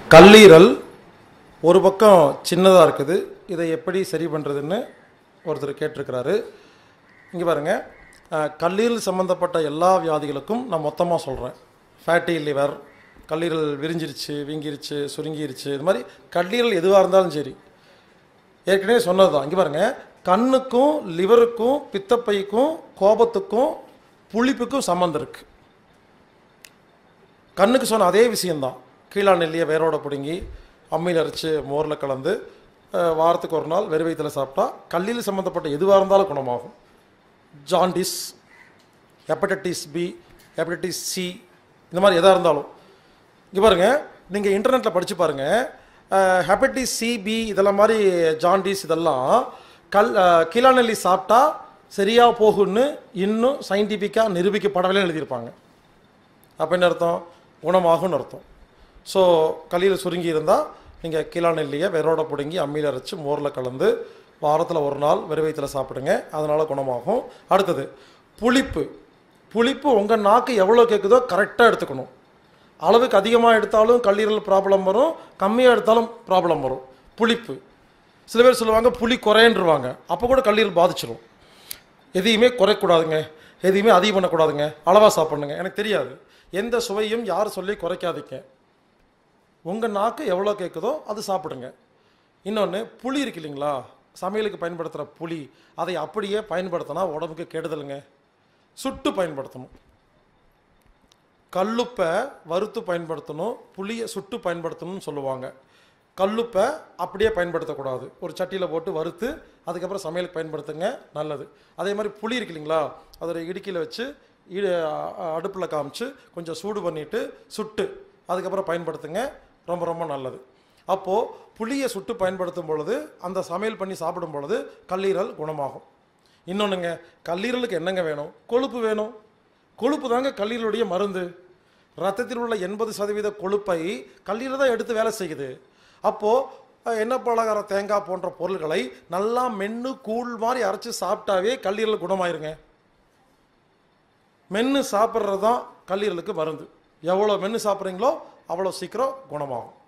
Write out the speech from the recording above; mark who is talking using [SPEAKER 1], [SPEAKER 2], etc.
[SPEAKER 1] கல்லீரல் ஒரு பக்கம் சின்னதாக இருக்குது இதை எப்படி சரி பண்ணுறதுன்னு ஒருத்தர் கேட்டிருக்கிறாரு இங்கே பாருங்கள் அஹ், கல்லீரல் சம்மந்தப்பட்ட எல்லா வியாதிகளுக்கும் நான் மொத்தமாக சொல்கிறேன் ஃபேட்டி லிவர் கல்லீரல் விரிஞ்சிருச்சு வீங்கிருச்சு சுருங்கிருச்சு இது மாதிரி கல்லீரல் எதுவாக இருந்தாலும் சரி ஏற்கனவே சொன்னது தான் இங்கே பாருங்கள் கண்ணுக்கும் லிவருக்கும் பித்தப்பைக்கும் கோபத்துக்கும் புளிப்புக்கும் சம்மந்தம் இருக்குது கண்ணுக்கு சொன்ன அதே விஷயந்தான் கீழா நெல்லியை வேரோட பிடுங்கி அம்மியில் அரைச்சி மோரில் கலந்து அஹ், வாரத்துக்கு ஒரு நாள் வெறும் வயிற்றில் சாப்பிட்டா கல்லில் சம்மந்தப்பட்ட எதுவாக இருந்தாலும் குணமாகும் jaundice hepatitis B hepatitis C இந்த மாதிரி எதாக இருந்தாலும் இங்கே பாருங்கள் நீங்கள் இன்டர்நெட்டில் படித்து பாருங்கள் ஹெப்படைட்டிஸ் சி பி இதெல்லாம் மாதிரி ஜாண்டிஸ் இதெல்லாம் கல் அஹ், கீழா நெல்லி சாப்பிட்டா சரியாக போகும்னு இன்னும் சயின்டிஃபிக்காக நிரூபிக்கப்படவில்லை எழுதியிருப்பாங்க அப்போ என்ன அர்த்தம் குணமாகும்னு அர்த்தம் ஸோ களியில் சுருங்கி இருந்தால் நீங்கள் கிலா நெல்லியை வெரோட பிடுங்கி அம்மியில் அரைச்சி மோரில் கலந்து வாரத்தில் ஒரு நாள் வெறும் வயித்துல சாப்பிடுங்க அதனால் குணமாகும் அடுத்தது புளிப்பு புளிப்பு உங்கள் நாக்கு எவ்வளோ கேட்குதோ கரெக்டாக எடுத்துக்கணும் அளவுக்கு அதிகமாக எடுத்தாலும் கல்லீரல் ப்ராப்ளம் வரும் கம்மியாக எடுத்தாலும் ப்ராப்ளம் வரும் புளிப்பு சில பேர் சொல்லுவாங்க புளி குறையன்றுவாங்க அப்போ கூட கல்லீரல் பாதிச்சிடும் எதையுமே குறைக்கூடாதுங்க எதையுமே அதிகம் பண்ணக்கூடாதுங்க அளவாக சாப்பிடணுங்க எனக்கு தெரியாது எந்த சுவையும் யார் சொல்லி குறைக்காதீங்க உங்கள் நாக்கு எவ்வளோ கேட்குதோ அது சாப்பிடுங்க இன்னொன்று புளி இருக்கு இல்லைங்களா சமையலுக்கு பயன்படுத்துகிற புளி அதை அப்படியே பயன்படுத்தினா உடம்புக்கு கெடுதலுங்க சுட்டு பயன்படுத்தணும் கல்லுப்பை வறுத்து பயன்படுத்தணும் புளியை சுட்டு பயன்படுத்தணும்னு சொல்லுவாங்க கல்லுப்பை அப்படியே பயன்படுத்தக்கூடாது ஒரு சட்டியில் போட்டு வறுத்து அதுக்கப்புறம் சமையலுக்கு பயன்படுத்துங்க நல்லது அதே மாதிரி புளி இருக்கு இல்லைங்களா அதை ஒரு இடுக்கியில் வச்சு இடு அடுப்பில் காமிச்சு கொஞ்சம் சூடு பண்ணிவிட்டு சுட்டு அதுக்கப்புறம் பயன்படுத்துங்க ரொம்ப ரொம்ப நல்லது அப்போது புளியை சுட்டு பயன்படுத்தும் பொழுது அந்த சமையல் பண்ணி சாப்பிடும் பொழுது கல்லீரல் குணமாகும் இன்னொன்றுங்க கல்லீரலுக்கு என்னங்க வேணும் கொழுப்பு வேணும் கொழுப்பு தாங்க கல்லீரலுடைய மருந்து ரத்தத்தில் உள்ள எண்பது சதவீத கொழுப்பை கல்லீரல் தான் எடுத்து வேலை செய்யுது அப்போது எண்ணெய் பலகாரம் தேங்காய் போன்ற பொருள்களை நல்லா மென்று கூழ் மாதிரி அரைச்சி சாப்பிட்டாவே கல்லீரல் குணமாயிருங்க மென்று சாப்பிட்றது தான் கல்லீரலுக்கு மருந்து எவ்வளோ மென்று சாப்பிட்றீங்களோ அவ்வளோ சீக்கிரம் குணமாகும்